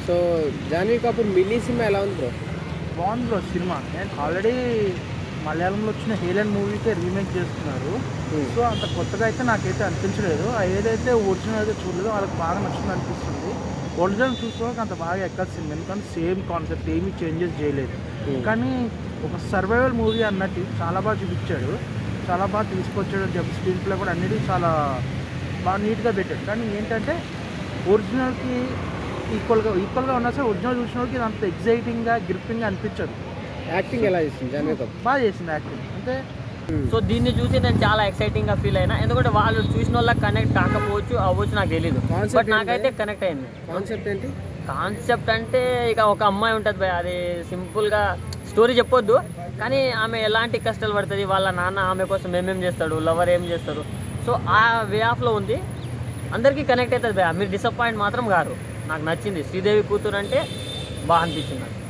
So Janhvi Kapoor Mili cinema ఎలా ఉంది bro బాగుంది బ్రో సినిమా నేను ఆల్రెడీ మలయాళంలో వచ్చిన హేలన్ మూవీకే రీమేక్ చేస్తున్నారు సో అంత కొత్తగా అయితే నాకైతే అనిపించలేదు ఆ ఏదైతే ఒరిజినల్ అయితే చూడలేదో వాళ్ళకి బాగా నచ్చింది అనిపిస్తుంది ఒరిజినల్ చూసుకోక అంత బాగా ఎక్కదు సినిమా ఎందుకంటే సేమ్ కాన్సెప్ట్ ఏమీ చేంజెస్ చేయలేదు Hmm. కానీ ఒక సర్వైవల్ మూవీ అన్నట్టు చాలా బాగా చూపించాడు చాలా బాగా తీసుకొచ్చాడు జబ్ స్క్రీన్ ప్లే కూడా అన్నిటి చాలా బాగా నీట్గా పెట్టాడు కానీ ఏంటంటే ఒరిజినల్కి ఈక్వల్గా ఈక్వల్గా ఉన్నా సరే ఒరిజినల్ చూసిన వాళ్ళకి ఇది అంత ఎగ్జైటింగ్గా గ్రిప్పింగ్గా అనిపించదు యాక్టింగ్ ఎలా చేసింది జాన్వీ కపూర్ బాగా చేసింది యాక్టింగ్ అంటే సో దీన్ని చూసి నేను చాలా ఎక్సైటింగ్ గా ఫీల్ అయినా ఎందుకంటే వాళ్ళు చూసిన వాళ్ళకి కనెక్ట్ కాకపోవచ్చు అవ్వచ్చు నాకు తెలియదు Concept బట్ నాకైతే ఏంటి? కనెక్ట్ అయింది కాన్సెప్ట్ ఏంటి కాన్సెప్ట్ అంటే ఇక ఒక అమ్మాయి ఉంటుంది భయ్ అది సింపుల్గా స్టోరీ చెప్పొద్దు కానీ ఆమె ఎలాంటి కష్టాలు పడుతుంది వాళ్ళ నాన్న ఆమె కోసం ఏమేం చేస్తాడు లవర్ ఏం చేస్తారు సో ఆ వే ఆఫ్లో ఉంది అందరికీ కనెక్ట్ అవుతుంది భయ మీరు డిసప్పాయింట్ మాత్రం కారు నాకు నచ్చింది శ్రీదేవి కూతురు అంటే బాగా అనిపించింది నాకు